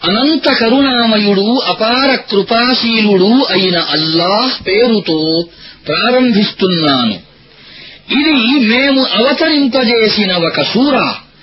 అనంత కరుణామయుడు అపార కృపాశీలుడు అయిన అల్లాహ్ పేరుతో ప్రారంభిస్తున్నాను ఇది మేము అవతరింపజేసిన ఒక సూర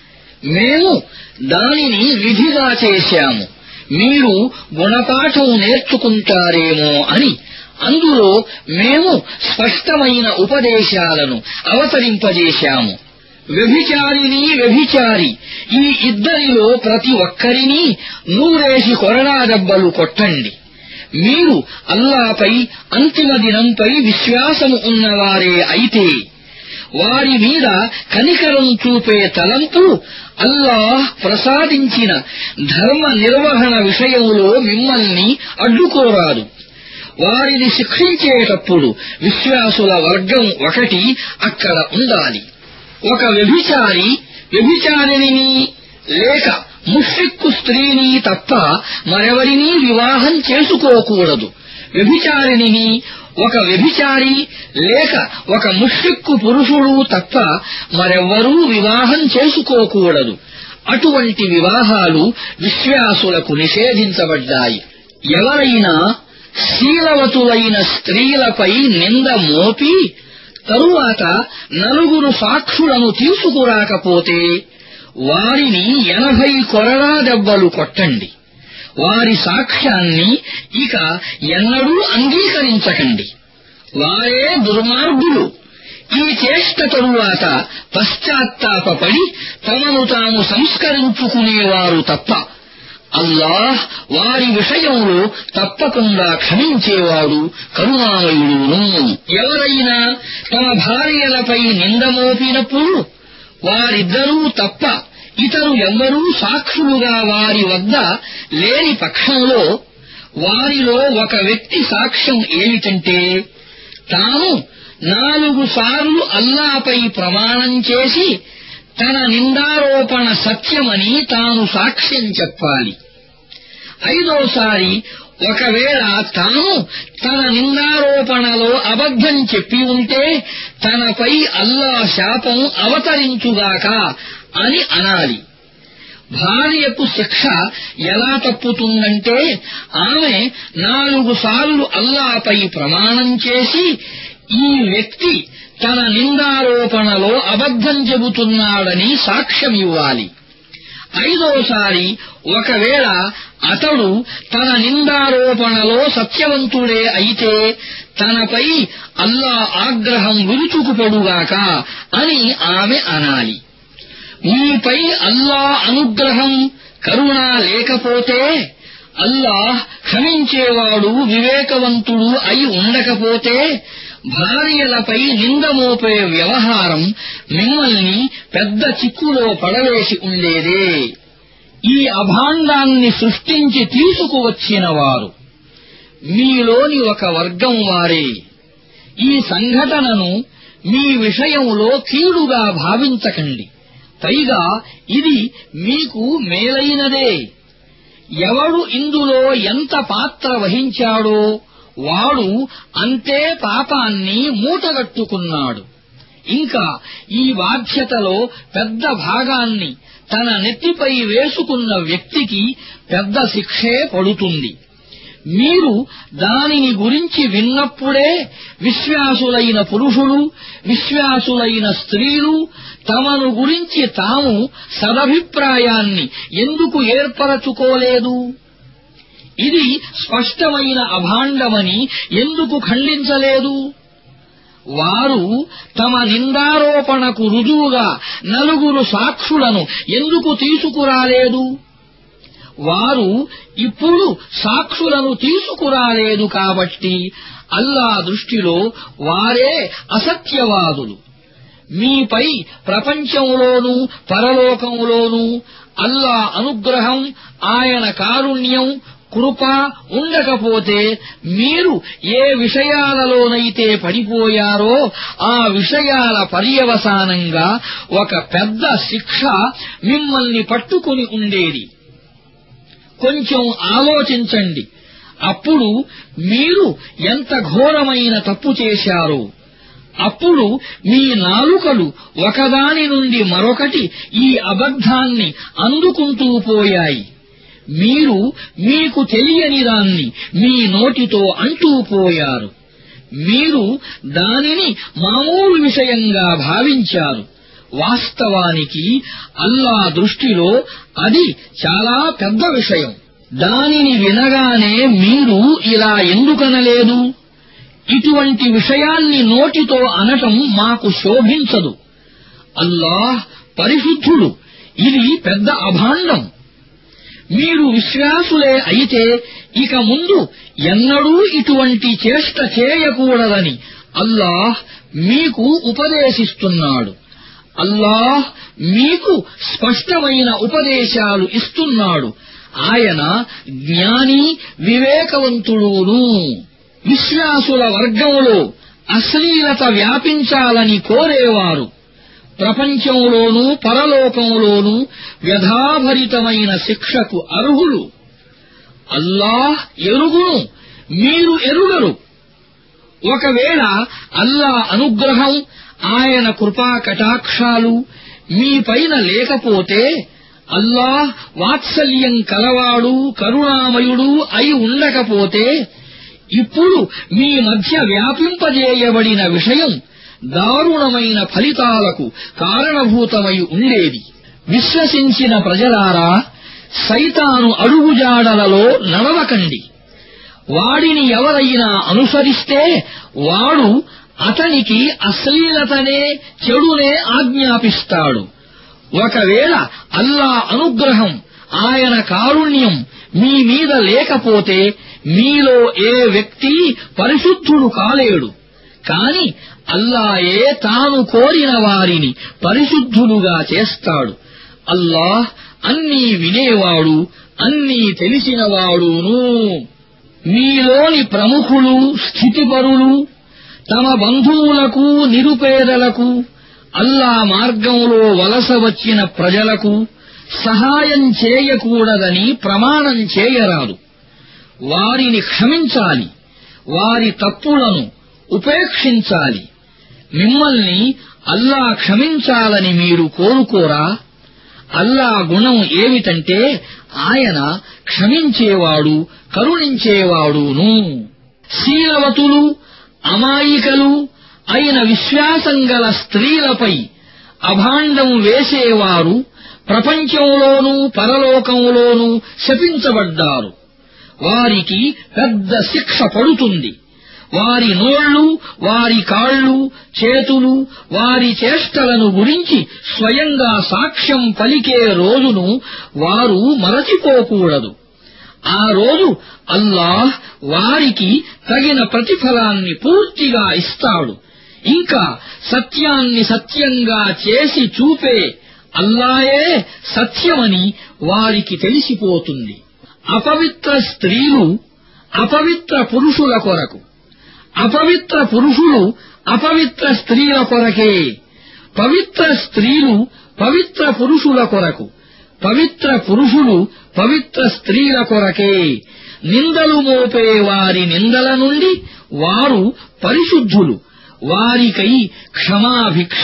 మేము దానిని విధిగా చేశాము మీరు గుణపాఠం నేర్చుకుంటారేమో అని అందులో మేము స్పష్టమైన ఉపదేశాలను అవతరింపజేశాము వ్యభిచారిని వ్యభిచారి ఈ ఇద్దరిలో ప్రతి ఒక్కరినీ నూరేసి కొరడా దెబ్బలు కొట్టండి మీరు అల్లాపై అంతిమ దినంపై విశ్వాసము ఉన్నవారే అయితే వారి మీద కనికరం చూపే తలంపు అల్లాహ్ ప్రసాదించిన ధర్మ నిర్వహణ విషయంలో మిమ్మల్ని అడ్డుకోరాదు వారిని శిక్షించేటప్పుడు విశ్వాసుల వర్గం ఒకటి అక్కడ ఉండాలి ఒక వ్యభిచారి వ్యభిచారిణిని లేక ముష్రిక్కు స్త్రీని తప్ప మరెవరినీ వివాహం చేసుకోకూడదు వ్యభిచారిణిని ఒక వ్యభిచారి లేక ఒక ముష్రిక్కు పురుషుడు తప్ప మరెవ్వరూ వివాహం చేసుకోకూడదు అటువంటి వివాహాలు విశ్వాసులకు నిషేధించబడ్డాయి ఎవరైనా శీలవతులైన స్త్రీలపై నింద మోపి తరువాత నలుగురు సాక్షులను తీసుకురాకపోతే వారిని ఎనభై కొరడా దెబ్బలు కొట్టండి వారి సాక్ష్యాన్ని ఇక ఎన్నడూ అంగీకరించకండి వారే దుర్మార్గులు ఈ చేష్ట తరువాత పశ్చాత్తాపడి తమను తాము సంస్కరించుకునేవారు తప్ప అల్లాహ్ వారి విషయంలో తప్పకుండా క్షమించేవాడు కరుణామయుడును ఎవరైనా తమ భార్యలపై నిందమోపినప్పుడు వారిద్దరూ తప్ప ఇతరు ఎవ్వరూ సాక్షులుగా వారి వద్ద లేని పక్షంలో వారిలో ఒక వ్యక్తి సాక్ష్యం ఏమిటంటే తాను నాలుగు సార్లు అల్లాపై ప్రమాణం చేసి తన నిందారోపణ సత్యమని తాను సాక్ష్యం చెప్పాలి ఐదోసారి ఒకవేళ తాను తన నిందారోపణలో అబద్ధం చెప్పి ఉంటే తనపై అల్లా శాపం అవతరించుగాక అని అనాలి భార్యకు శిక్ష ఎలా తప్పుతుందంటే ఆమె నాలుగు సార్లు అల్లాపై ప్రమాణం చేసి ఈ వ్యక్తి తన నిందారోపణలో అబద్ధం చెబుతున్నాడని సాక్ష్యమివ్వాలి ఐదోసారి ఒకవేళ అతడు తన నిందారోపణలో సత్యవంతుడే అయితే తనపై అల్లా ఆగ్రహం విరుచుకుపడుగాక అని ఆమె అనాలి మీపై అల్లా అనుగ్రహం కరుణ లేకపోతే అల్లాహ్ క్షమించేవాడు వివేకవంతుడు అయి ఉండకపోతే భార్యలపై నిందమోపే వ్యవహారం మిమ్మల్ని పెద్ద చిక్కులో పడవేసి ఉండేదే ఈ అభాండాన్ని సృష్టించి తీసుకువచ్చినవారు మీలోని ఒక వర్గం వారే ఈ సంఘటనను మీ విషయంలో కీడుగా భావించకండి పైగా ఇది మీకు మేలైనదే ఎవడు ఇందులో ఎంత పాత్ర వహించాడో వాడు అంతే పాపాన్ని మూటగట్టుకున్నాడు ఇంకా ఈ బాధ్యతలో పెద్ద భాగాన్ని తన నెత్తిపై వేసుకున్న వ్యక్తికి పెద్ద శిక్షే పడుతుంది మీరు దానిని గురించి విన్నప్పుడే విశ్వాసులైన పురుషులు విశ్వాసులైన స్త్రీలు తమను గురించి తాము సదభిప్రాయాన్ని ఎందుకు ఏర్పరచుకోలేదు ఇది స్పష్టమైన అభాండమని ఎందుకు ఖండించలేదు వారు తమ నిందారోపణకు రుజువుగా నలుగురు సాక్షులను ఎందుకు తీసుకురాలేదు వారు ఇప్పుడు సాక్షులను తీసుకురాలేదు కాబట్టి అల్లా దృష్టిలో వారే అసత్యవాదులు మీపై ప్రపంచంలోనూ పరలోకంలోనూ అల్లా అనుగ్రహం ఆయన కారుణ్యం కృప ఉండకపోతే మీరు ఏ విషయాలలోనైతే పడిపోయారో ఆ విషయాల పర్యవసానంగా ఒక పెద్ద శిక్ష మిమ్మల్ని పట్టుకుని ఉండేది కొంచెం ఆలోచించండి అప్పుడు మీరు ఎంత ఘోరమైన తప్పు చేశారో అప్పుడు మీ నాలుకలు ఒకదాని నుండి మరొకటి ఈ అబద్ధాన్ని అందుకుంటూ పోయాయి మీరు మీకు తెలియని దాన్ని మీ నోటితో అంటూ పోయారు మీరు దానిని మామూలు విషయంగా భావించారు వాస్తవానికి అల్లా దృష్టిలో అది చాలా పెద్ద విషయం దానిని వినగానే మీరు ఇలా ఎందుకనలేదు ఇటువంటి విషయాన్ని నోటితో అనటం మాకు శోభించదు అల్లాహ్ పరిశుద్ధుడు ఇది పెద్ద అభాండం మీరు విశ్వాసులే అయితే ఇక ముందు ఎన్నడూ ఇటువంటి చేష్ట చేయకూడదని అల్లాహ్ మీకు ఉపదేశిస్తున్నాడు అల్లాహ్ మీకు స్పష్టమైన ఉపదేశాలు ఇస్తున్నాడు ఆయన జ్ఞాని వివేకవంతుడును విశ్వాసుల వర్గంలో అశ్లీలత వ్యాపించాలని కోరేవారు ప్రపంచంలోనూ పరలోకంలోనూ వ్యధాభరితమైన శిక్షకు అర్హులు అల్లాహ్ ఎరుగును మీరు ఎరుగరు ఒకవేళ అల్లా అనుగ్రహం ఆయన కృపా కటాక్షాలు మీపైన లేకపోతే అల్లాహ్ వాత్సల్యం కలవాడు కరుణామయుడు అయి ఉండకపోతే ఇప్పుడు మీ మధ్య వ్యాపింపజేయబడిన విషయం దారుణమైన ఫలితాలకు కారణభూతమై ఉండేది విశ్వసించిన ప్రజలారా సైతాను అడుగుజాడలలో నడవకండి వాడిని ఎవరైనా అనుసరిస్తే వాడు అతనికి అశ్లీలతనే చెడునే ఆజ్ఞాపిస్తాడు ఒకవేళ అల్లా అనుగ్రహం ఆయన కారుణ్యం మీ మీద లేకపోతే మీలో ఏ వ్యక్తి పరిశుద్ధుడు కాలేడు కాని అల్లాయే తాను కోరిన వారిని పరిశుద్ధులుగా చేస్తాడు అల్లాహ్ అన్నీ వినేవాడు అన్నీ తెలిసినవాడును మీలోని ప్రముఖులు స్థితిపరులు తమ బంధువులకు నిరుపేదలకు అల్లా మార్గంలో వలస వచ్చిన ప్రజలకు సహాయం చేయకూడదని ప్రమాణం చేయరాదు వారిని క్షమించాలి వారి తప్పులను ఉపేక్షించాలి మిమ్మల్ని అల్లా క్షమించాలని మీరు కోరుకోరా అల్లా గుణం ఏమిటంటే ఆయన క్షమించేవాడు కరుణించేవాడును శీలవతులు అమాయికలు అయిన విశ్వాసం గల స్త్రీలపై అభాండం వేసేవారు ప్రపంచంలోనూ పరలోకంలోనూ శపించబడ్డారు వారికి పెద్ద శిక్ష పడుతుంది వారి నోళ్లు వారి కాళ్ళు చేతులు వారి చేష్టలను గురించి స్వయంగా సాక్ష్యం పలికే రోజును వారు మరచిపోకూడదు ఆ రోజు అల్లాహ్ వారికి తగిన ప్రతిఫలాన్ని పూర్తిగా ఇస్తాడు ఇంకా సత్యాన్ని సత్యంగా చేసి చూపే అల్లాయే సత్యమని వారికి తెలిసిపోతుంది అపవిత్ర స్త్రీలు అపవిత్ర పురుషుల కొరకు అపవిత్ర పురుషులు అపవిత్ర స్త్రీల కొరకే పవిత్ర స్త్రీలు పవిత్ర పురుషుల కొరకు పవిత్ర పురుషులు పవిత్ర స్త్రీల కొరకే నిందలు మోపే వారి నిందల నుండి వారు పరిశుద్ధులు వారికై క్షమాభిక్ష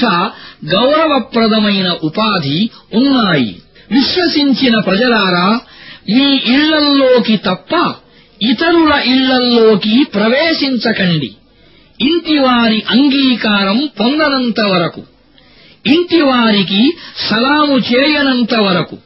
గౌరవప్రదమైన ఉపాధి ఉన్నాయి విశ్వసించిన ప్రజలారా మీ ఇళ్లల్లోకి తప్ప ఇతరుల ఇళ్లల్లోకి ప్రవేశించకండి ఇంటివారి అంగీకారం పొందనంత వరకు ఇంటివారికి సలాము చేయనంత వరకు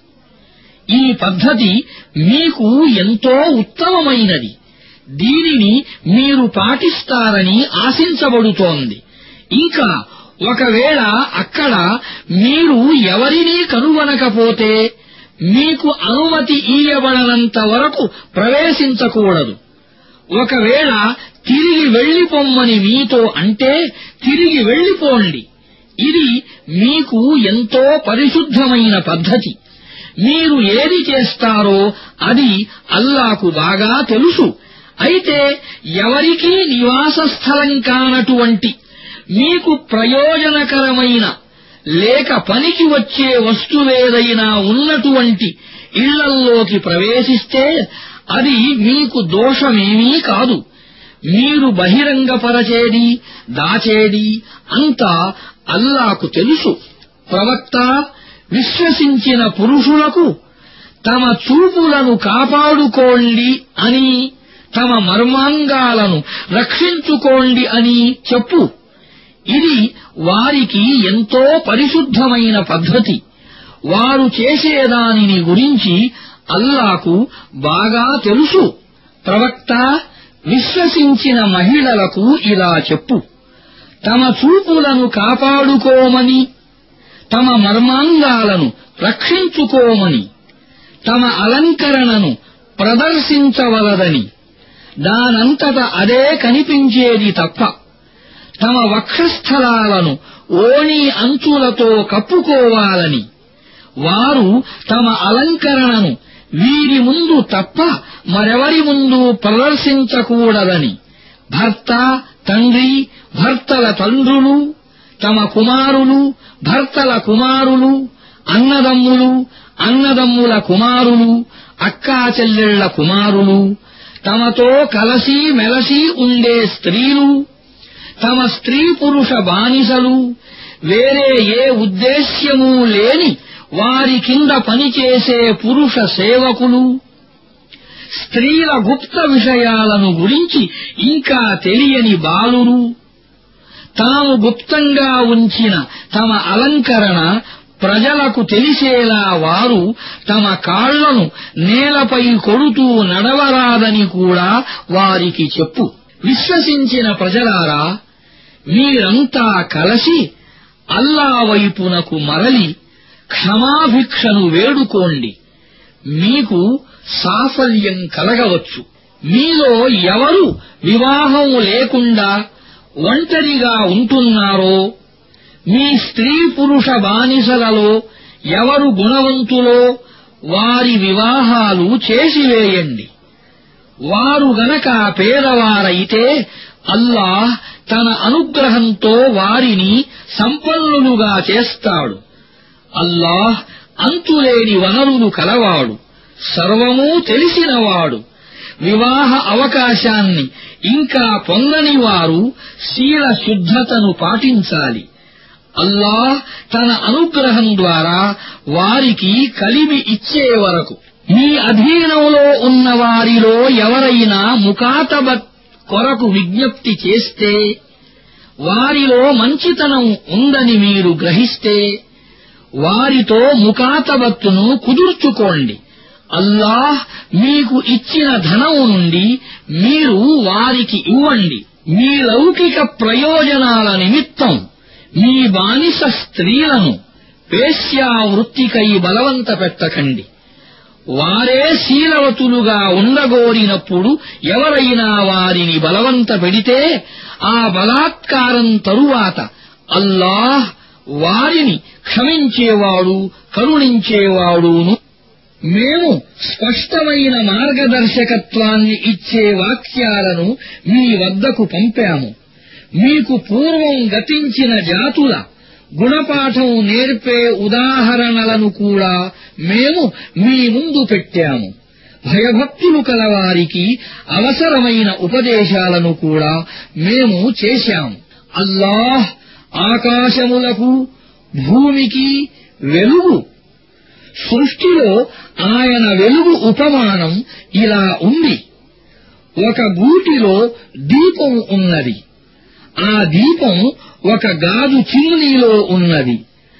ఈ పద్ధతి మీకు ఎంతో ఉత్తమమైనది దీనిని మీరు పాటిస్తారని ఆశించబడుతోంది ఇంకా ఒకవేళ అక్కడ మీరు ఎవరినీ కనుగొనకపోతే మీకు అనుమతి ఇయ్యబడనంత వరకు ప్రవేశించకూడదు ఒకవేళ తిరిగి వెళ్లిపొమ్మని మీతో అంటే తిరిగి వెళ్లిపోండి ఇది మీకు ఎంతో పరిశుద్ధమైన పద్ధతి మీరు ఏది చేస్తారో అది అల్లాకు బాగా తెలుసు అయితే ఎవరికీ నివాస స్థలం కానటువంటి మీకు ప్రయోజనకరమైన లేక పనికి వచ్చే వస్తువేదైనా ఉన్నటువంటి ఇళ్లల్లోకి ప్రవేశిస్తే అది మీకు దోషమేమీ కాదు మీరు బహిరంగపరచేది దాచేది అంతా అల్లాకు తెలుసు ప్రవక్త విశ్వసించిన పురుషులకు తమ చూపులను కాపాడుకోండి అని తమ మర్మాంగాలను రక్షించుకోండి అని చెప్పు ఇది వారికి ఎంతో పరిశుద్ధమైన పద్ధతి వారు చేసేదానిని గురించి అల్లాకు బాగా తెలుసు ప్రవక్త విశ్వసించిన మహిళలకు ఇలా చెప్పు తమ చూపులను కాపాడుకోమని తమ మర్మాంగాలను రక్షించుకోమని తమ అలంకరణను ప్రదర్శించవలదని దానంతట అదే కనిపించేది తప్ప తమ వక్షస్థలాలను ఓణి అంచులతో కప్పుకోవాలని వారు తమ అలంకరణను వీరి ముందు తప్ప మరెవరి ముందు ప్రదర్శించకూడదని భర్త తండ్రి భర్తల తండ్రులు తమ కుమారులు భర్తల కుమారులు అన్నదమ్ములు అన్నదమ్ముల కుమారులు అక్కా చెల్లెళ్ల కుమారులు తమతో కలసి మెలసి ఉండే స్త్రీలు తమ స్త్రీ పురుష బానిసలు వేరే ఏ ఉద్దేశ్యమూ లేని వారి కింద పనిచేసే పురుష సేవకులు స్త్రీల గుప్త విషయాలను గురించి ఇంకా తెలియని బాలురు తాము గుప్తంగా ఉంచిన తమ అలంకరణ ప్రజలకు తెలిసేలా వారు తమ కాళ్లను నేలపై కొడుతూ నడవరాదని కూడా వారికి చెప్పు విశ్వసించిన ప్రజలారా మీరంతా కలసి అల్లా వైపునకు మరలి క్షమాభిక్షను వేడుకోండి మీకు సాఫల్యం కలగవచ్చు మీలో ఎవరు వివాహం లేకుండా ఒంటరిగా ఉంటున్నారో మీ స్త్రీ పురుష బానిసలలో ఎవరు గుణవంతులో వారి వివాహాలు చేసివేయండి వారు గనక పేదవారైతే అల్లాహ్ తన అనుగ్రహంతో వారిని సంపన్నులుగా చేస్తాడు అల్లాహ్ అంతులేని వనరులు కలవాడు సర్వమూ తెలిసినవాడు వివాహ అవకాశాన్ని ఇంకా పొందని వారు శీల శుద్ధతను పాటించాలి అల్లాహ్ తన అనుగ్రహం ద్వారా వారికి కలిమి ఇచ్చే వరకు మీ అధీనంలో ఉన్న వారిలో ఎవరైనా ముకాతబత్ కొరకు విజ్ఞప్తి చేస్తే వారిలో మంచితనం ఉందని మీరు గ్రహిస్తే వారితో ముకాతబత్తును కుదుర్చుకోండి అల్లాహ్ మీకు ఇచ్చిన ధనం నుండి మీరు వారికి ఇవ్వండి మీ లౌకిక ప్రయోజనాల నిమిత్తం మీ బానిస స్త్రీలను వేశ్యావృత్తికై బలవంత పెట్టకండి వారే శీలవతులుగా ఉండగోరినప్పుడు ఎవరైనా వారిని బలవంత పెడితే ఆ బలాత్కారం తరువాత అల్లాహ్ వారిని క్షమించేవాడు కరుణించేవాడును మేము స్పష్టమైన మార్గదర్శకత్వాన్ని ఇచ్చే వాక్యాలను మీ వద్దకు పంపాము మీకు పూర్వం గతించిన జాతుల గుణపాఠం నేర్పే ఉదాహరణలను కూడా మేము మీ ముందు పెట్టాము భయభక్తులు కలవారికి అవసరమైన ఉపదేశాలను కూడా మేము చేశాము అల్లాహ్ ఆకాశములకు భూమికి వెలుగు సృష్టిలో ఆయన వెలుగు ఉపమానం ఇలా ఉంది ఒక గూటిలో దీపం ఉన్నది ఆ దీపం ఒక గాజు చిమ్నీలో ఉన్నది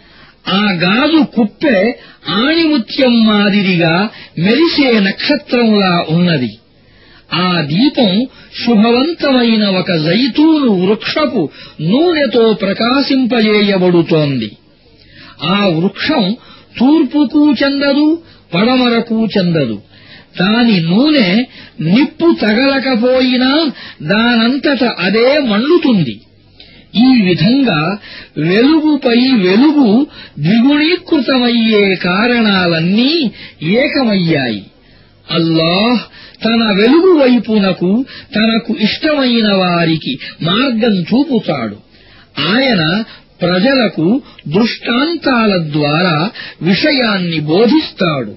ఆ గాజు కుప్పె ఆణిముత్యం మాదిరిగా మెరిసే నక్షత్రంలా ఉన్నది ఆ దీపం శుభవంతమైన ఒక జైతూను వృక్షపు నూనెతో ప్రకాశింపజేయబడుతోంది ఆ వృక్షం తూర్పుకు చెందదు పడమరకు చెందదు దాని నూనె నిప్పు తగలకపోయినా దానంతట అదే మండుతుంది ఈ విధంగా వెలుగుపై వెలుగు ద్విగుణీకృతమయ్యే కారణాలన్నీ ఏకమయ్యాయి అల్లాహ్ తన వెలుగు వైపునకు తనకు ఇష్టమైన వారికి మార్గం చూపుతాడు ఆయన ప్రజలకు దృష్టాంతాల ద్వారా విషయాన్ని బోధిస్తాడు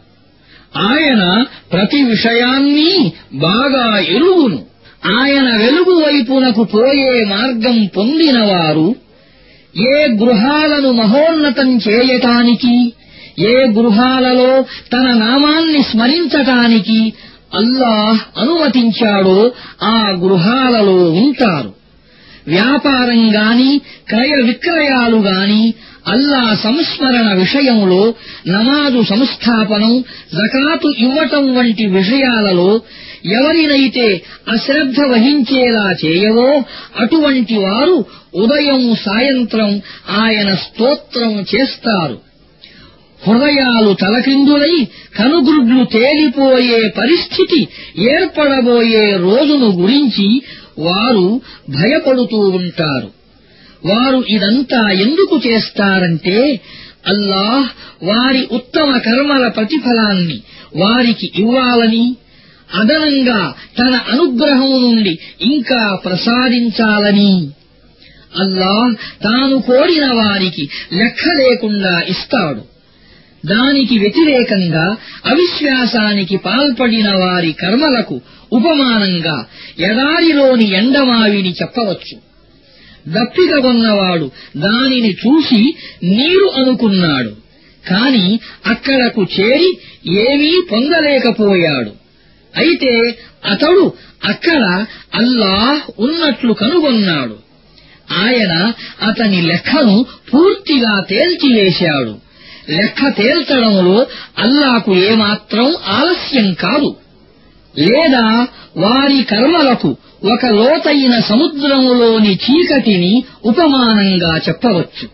ఆయన ప్రతి విషయాన్ని బాగా ఎరుగును ఆయన వెలుగు వైపునకు పోయే మార్గం పొందినవారు ఏ గృహాలను మహోన్నతం చేయటానికి ఏ గృహాలలో తన నామాన్ని స్మరించటానికి అల్లాహ్ అనుమతించాడో ఆ గృహాలలో ఉంటారు వ్యాపారం గాని క్రయ విక్రయాలు గాని అల్లా సంస్మరణ విషయంలో నమాజు సంస్థాపనం జకాతు ఇవ్వటం వంటి విషయాలలో ఎవరినైతే అశ్రద్ధ వహించేలా చేయవో అటువంటి వారు ఉదయం సాయంత్రం ఆయన స్తోత్రం చేస్తారు హృదయాలు తలకిందులై కనుగుడ్లు తేలిపోయే పరిస్థితి ఏర్పడబోయే రోజును గురించి వారు భయపడుతూ ఉంటారు వారు ఇదంతా ఎందుకు చేస్తారంటే అల్లాహ్ వారి ఉత్తమ కర్మల ప్రతిఫలాన్ని వారికి ఇవ్వాలని అదనంగా తన అనుగ్రహం నుండి ఇంకా ప్రసాదించాలని అల్లాహ్ తాను కోరిన వారికి లెక్క లేకుండా ఇస్తాడు దానికి వ్యతిరేకంగా అవిశ్వాసానికి పాల్పడిన వారి కర్మలకు ఉపమానంగా ఎడారిలోని ఎండమావిని చెప్పవచ్చు దప్పికగొన్నవాడు దానిని చూసి నీరు అనుకున్నాడు కాని అక్కడకు చేరి ఏమీ పొందలేకపోయాడు అయితే అతడు అక్కడ అల్లాహ్ ఉన్నట్లు కనుగొన్నాడు ఆయన అతని లెక్కను పూర్తిగా తేల్చివేశాడు లెక్క తేల్చడంలో అల్లాకు ఏమాత్రం ఆలస్యం కాదు లేదా వారి కర్మలకు ఒక లోతైన సముద్రములోని చీకటిని ఉపమానంగా చెప్పవచ్చు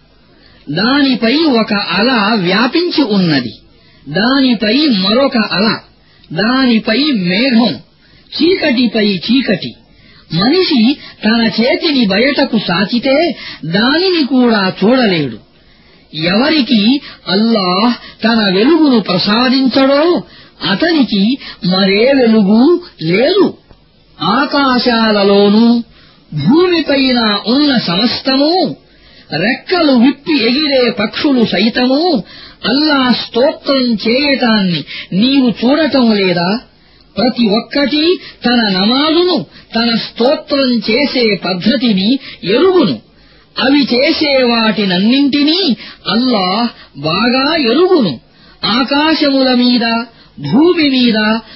దానిపై ఒక అల వ్యాపించి ఉన్నది దానిపై మరొక అల దానిపై మేఘం చీకటిపై చీకటి మనిషి తన చేతిని బయటకు సాచితే దానిని కూడా చూడలేడు ఎవరికి అల్లాహ్ తన వెలుగును ప్రసాదించడో అతనికి మరే వెలుగు లేదు ఆకాశాలలోనూ భూమిపైన ఉన్న సమస్తము రెక్కలు విప్పి ఎగిరే పక్షులు సైతము అల్లా స్తోత్రం చేయటాన్ని నీవు చూడటం లేదా ప్రతి ఒక్కటి తన నమాజును తన స్తోత్రం చేసే పద్ధతిని ఎరుగును అవి చేసే వాటినన్నింటినీ అల్లాహ్ బాగా ఎరుగును ఆకాశముల మీద భూమి మీద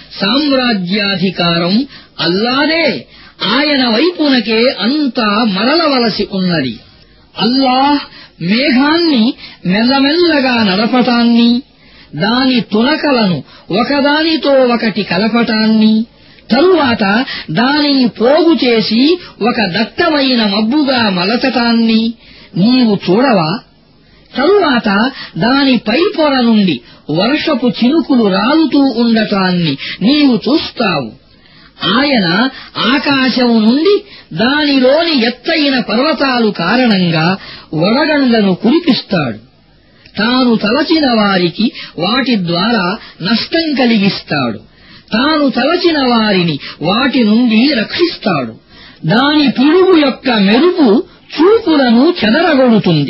సామ్రాజ్యాధికారం అల్లాదే ఆయన వైపునకే అంతా మరలవలసి ఉన్నది అల్లాహ్ మేఘాన్ని మెల్లమెల్లగా నడపటాన్ని దాని తునకలను ఒకదానితో ఒకటి కలపటాన్ని తరువాత దానిని పోగు చేసి ఒక దట్టమైన మబ్బుగా మలచటాన్ని నీవు చూడవా తరువాత దాని పై పొర నుండి వర్షపు చినుకులు రాలుతూ ఉండటాన్ని నీవు చూస్తావు ఆయన ఆకాశం నుండి దానిలోని ఎత్తైన పర్వతాలు కారణంగా వడగండ్లను కురిపిస్తాడు తాను తలచిన వారికి వాటి ద్వారా నష్టం కలిగిస్తాడు తాను తలచిన వారిని వాటి నుండి రక్షిస్తాడు దాని పిడుగు యొక్క మెరుపు చూపులను చెదరగొడుతుంది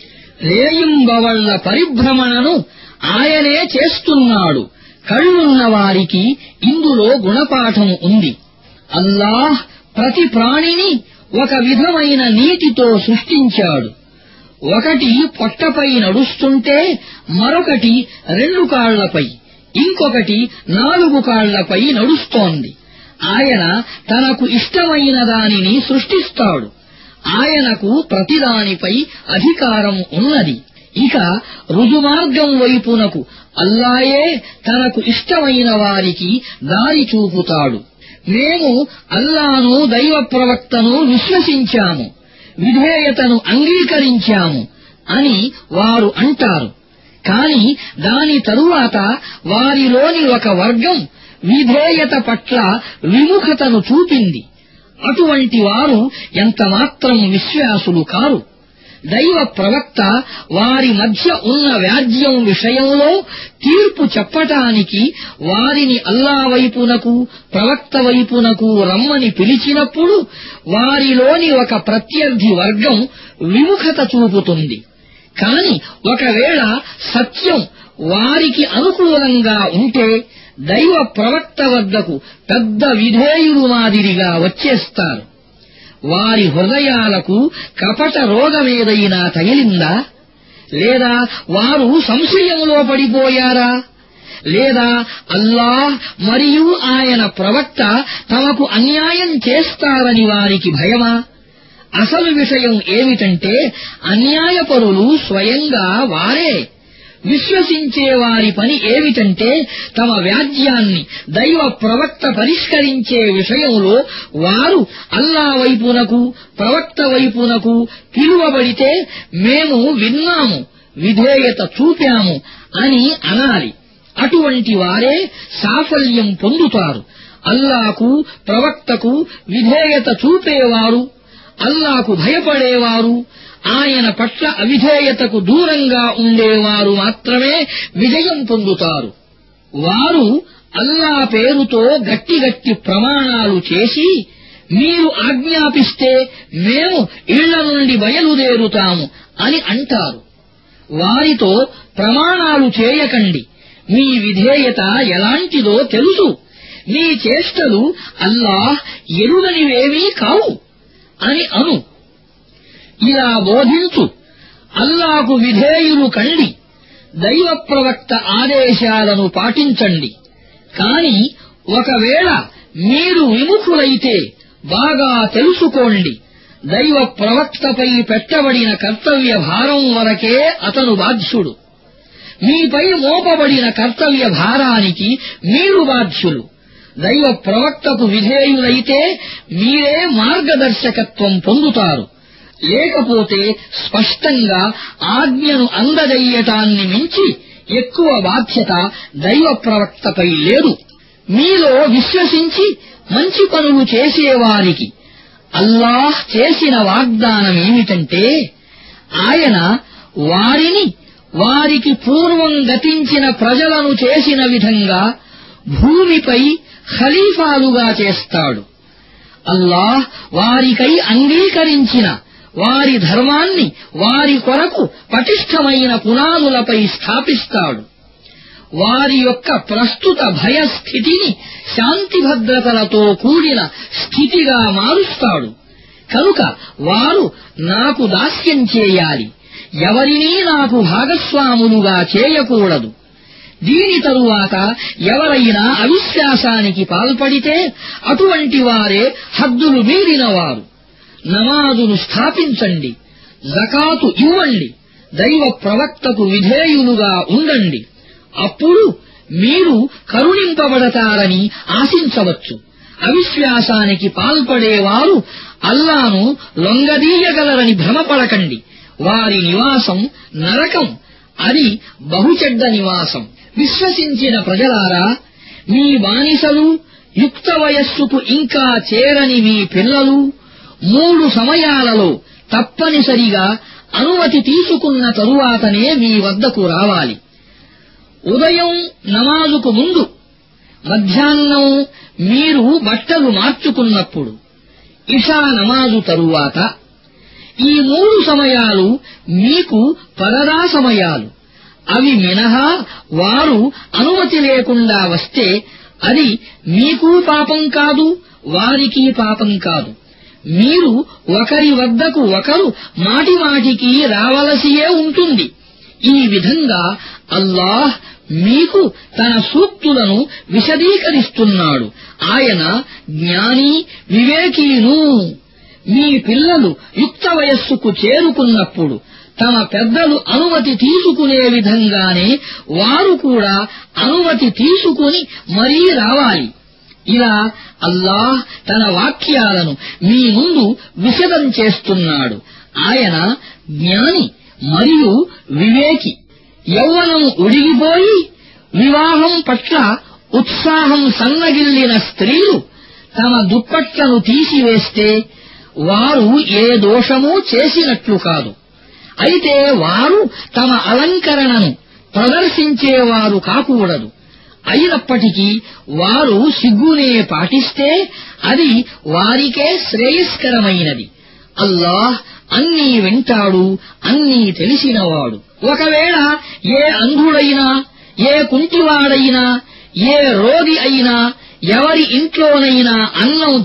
రేయింబవళ్ల పరిభ్రమణను ఆయనే చేస్తున్నాడు కళ్ళున్న వారికి ఇందులో గుణపాఠం ఉంది అల్లాహ్ ప్రతి ప్రాణిని ఒక విధమైన నీటితో సృష్టించాడు ఒకటి పొట్టపై నడుస్తుంటే మరొకటి రెండు కాళ్లపై ఇంకొకటి నాలుగు కాళ్లపై నడుస్తోంది ఆయన తనకు ఇష్టమైన దానిని సృష్టిస్తాడు ఆయనకు ప్రతిదానిపై అధికారం ఉన్నది ఇక రుజుమార్గం వైపునకు అల్లాయే తనకు ఇష్టమైన వారికి దారి చూపుతాడు మేము అల్లాను దైవ ప్రవక్తను విశ్వసించాము విధేయతను అంగీకరించాము అని వారు అంటారు కాని దాని తరువాత వారిలోని ఒక వర్గం విధేయత పట్ల విముఖతను చూపింది అటువంటి వారు ఎంతమాత్రం విశ్వాసులు కారు దైవ ప్రవక్త వారి మధ్య ఉన్న వ్యాజ్యం విషయంలో తీర్పు చెప్పటానికి వారిని అల్లా వైపునకు ప్రవక్త వైపునకు రమ్మని పిలిచినప్పుడు వారిలోని ఒక ప్రత్యర్థి వర్గం విముఖత చూపుతుంది కాని ఒకవేళ సత్యం వారికి అనుకూలంగా ఉంటే దైవ ప్రవక్త వద్దకు పెద్ద విధేయులు మాదిరిగా వచ్చేస్తారు వారి హృదయాలకు కపట రోగమేదైనా తగిలిందా లేదా వారు సంశయంలో పడిపోయారా లేదా అల్లాహ్ మరియు ఆయన ప్రవక్త తమకు అన్యాయం చేస్తారని వారికి భయమా అసలు విషయం ఏమిటంటే అన్యాయపరులు స్వయంగా వారే విశ్వసించే వారి పని ఏమిటంటే తమ వ్యాజ్యాన్ని దైవ ప్రవక్త పరిష్కరించే విషయంలో వారు అల్లా వైపునకు ప్రవక్త వైపునకు పిలువబడితే మేము విన్నాము విధేయత చూపాము అని అనాలి అటువంటి వారే సాఫల్యం పొందుతారు అల్లాకు ప్రవక్తకు విధేయత చూపేవారు అల్లాకు భయపడేవారు ఆయన పట్ల అవిధేయతకు దూరంగా ఉండేవారు మాత్రమే విజయం పొందుతారు వారు అల్లా పేరుతో గట్టి గట్టి ప్రమాణాలు చేసి మీరు ఆజ్ఞాపిస్తే మేము ఇళ్ల నుండి బయలుదేరుతాము అని అంటారు వారితో ప్రమాణాలు చేయకండి మీ విధేయత ఎలాంటిదో తెలుసు మీ చేష్టలు అల్లాహ్ ఎరుగనివేమీ కావు అని అను ఇలా బోధించు అల్లాకు విధేయులు కండి దైవ ప్రవక్త ఆదేశాలను పాటించండి కాని ఒకవేళ మీరు విముఖులైతే బాగా తెలుసుకోండి దైవ ప్రవక్తపై పెట్టబడిన కర్తవ్య భారం వరకే అతను బాధ్యుడు మీపై మోపబడిన కర్తవ్య భారానికి మీరు బాధ్యులు దైవ ప్రవక్తకు విధేయులైతే మీరే మార్గదర్శకత్వం పొందుతారు లేకపోతే స్పష్టంగా ఆజ్ఞను అందజెయ్యటాన్ని మించి ఎక్కువ బాధ్యత దైవ ప్రవక్తపై లేదు మీలో విశ్వసించి మంచి పనులు చేసేవారికి అల్లాహ్ చేసిన వాగ్దానమేమిటంటే ఆయన వారిని వారికి పూర్వం గతించిన ప్రజలను చేసిన విధంగా భూమిపై ఖలీఫాలుగా చేస్తాడు అల్లాహ్ వారికై అంగీకరించిన వారి ధర్మాన్ని వారి కొరకు పటిష్టమైన పునాదులపై స్థాపిస్తాడు వారి యొక్క ప్రస్తుత భయస్థితిని శాంతి భద్రతలతో కూడిన స్థితిగా మారుస్తాడు కనుక వారు నాకు దాస్యం చేయాలి ఎవరినీ నాకు భాగస్వాములుగా చేయకూడదు దీని తరువాత ఎవరైనా అవిశ్వాసానికి పాల్పడితే అటువంటి వారే హద్దులు మీరినవారు నమాజును స్థాపించండి జకాతు ఇవ్వండి దైవ ప్రవక్తకు విధేయులుగా ఉండండి అప్పుడు మీరు కరుణింపబడతారని ఆశించవచ్చు అవిశ్వాసానికి పాల్పడేవారు అల్లాను లొంగదీయగలరని భ్రమపడకండి వారి నివాసం నరకం అది బహుచెడ్డ నివాసం విశ్వసించిన ప్రజలారా మీ బానిసలు యుక్త వయస్సుకు ఇంకా చేరని మీ పిల్లలు మూడు సమయాలలో తప్పనిసరిగా అనుమతి తీసుకున్న తరువాతనే మీ వద్దకు రావాలి ఉదయం నమాజుకు ముందు మధ్యాహ్నం మీరు బట్టలు మార్చుకున్నప్పుడు ఇషా నమాజు తరువాత ఈ మూడు సమయాలు మీకు పరదా సమయాలు అవి మినహా వారు అనుమతి లేకుండా వస్తే అది మీకు పాపం కాదు వారికి పాపం కాదు మీరు ఒకరి వద్దకు ఒకరు మాటిమాటికి రావలసియే ఉంటుంది ఈ విధంగా అల్లాహ్ మీకు తన సూక్తులను విశదీకరిస్తున్నాడు ఆయన జ్ఞాని వివేకీను మీ పిల్లలు యుక్త వయస్సుకు చేరుకున్నప్పుడు తమ పెద్దలు అనుమతి తీసుకునే విధంగానే వారు కూడా అనుమతి తీసుకుని మరీ రావాలి ఇలా అల్లాహ్ తన వాక్యాలను మీ ముందు విశదం చేస్తున్నాడు ఆయన జ్ఞాని మరియు వివేకి యౌవనం ఉడిగిపోయి వివాహం పట్ల ఉత్సాహం సన్నగిల్లిన స్త్రీలు తమ దుప్పట్లను తీసివేస్తే వారు ఏ దోషమూ చేసినట్లు కాదు అయితే వారు తమ అలంకరణను ప్రదర్శించేవారు కాకూడదు అయినప్పటికీ వారు సిగ్గునే పాటిస్తే అది వారికే శ్రేయస్కరమైనది అల్లాహ్ అన్నీ వింటాడు అన్నీ తెలిసినవాడు ఒకవేళ ఏ అంధుడైనా ఏ కుంటివాడైనా ఏ రోగి అయినా ఎవరి ఇంట్లోనైనా అన్నం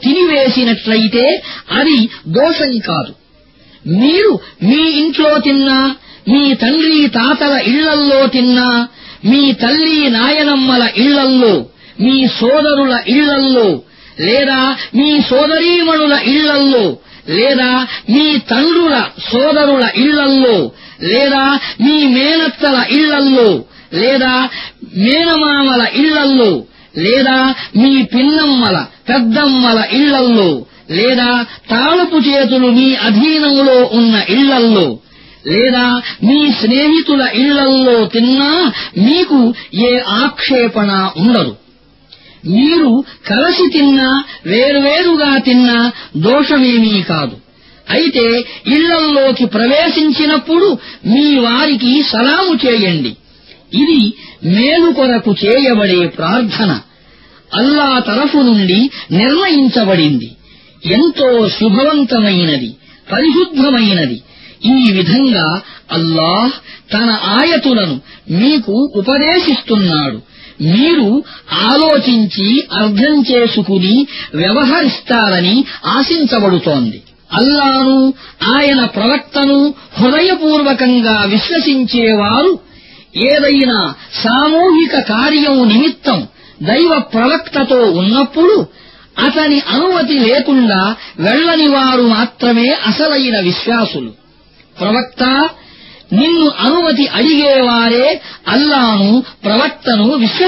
తినివేసినట్లయితే అది దోషం కాదు మీరు మీ ఇంట్లో తిన్నా మీ తండ్రి తాతల ఇళ్లల్లో తిన్నా మీ తల్లి నాయనమ్మల ఇళ్లల్లో మీ సోదరుల ఇళ్లల్లో లేదా మీ సోదరీమణుల ఇళ్లల్లో లేదా మీ తండ్రుల సోదరుల ఇళ్లల్లో లేదా మీ మేనత్తల ఇళ్లల్లో లేదా మేనమామల ఇళ్లల్లో లేదా మీ పిన్నమ్మల పెద్దమ్మల ఇళ్లల్లో లేదా తాళపు చేతులు మీ అధీనంలో ఉన్న ఇళ్లల్లో లేదా మీ స్నేహితుల ఇళ్లల్లో తిన్నా మీకు ఏ ఆక్షేపణ ఉండదు మీరు కలసి తిన్నా వేరువేరుగా తిన్నా దోషమేమీ కాదు అయితే ఇళ్లల్లోకి ప్రవేశించినప్పుడు మీ వారికి సలాము చేయండి ఇది మేలు కొరకు చేయబడే ప్రార్థన అల్లా తరఫు నుండి నిర్ణయించబడింది ఎంతో శుభవంతమైనది పరిశుద్ధమైనది ఈ విధంగా అల్లాహ్ తన ఆయతులను మీకు ఉపదేశిస్తున్నాడు మీరు ఆలోచించి అర్థం చేసుకుని వ్యవహరిస్తారని ఆశించబడుతోంది అల్లాను ఆయన ప్రవక్తను హృదయపూర్వకంగా విశ్వసించేవారు ఏదైనా సామూహిక కార్యం నిమిత్తం దైవ ప్రవక్తతో ఉన్నప్పుడు అతని అనుమతి లేకుండా వెళ్లని వారు మాత్రమే అసలైన విశ్వాసులు ప్రవక్త నిన్ను అనుమతి అడిగేవారే అల్లాను ప్రవక్తను విశ్వ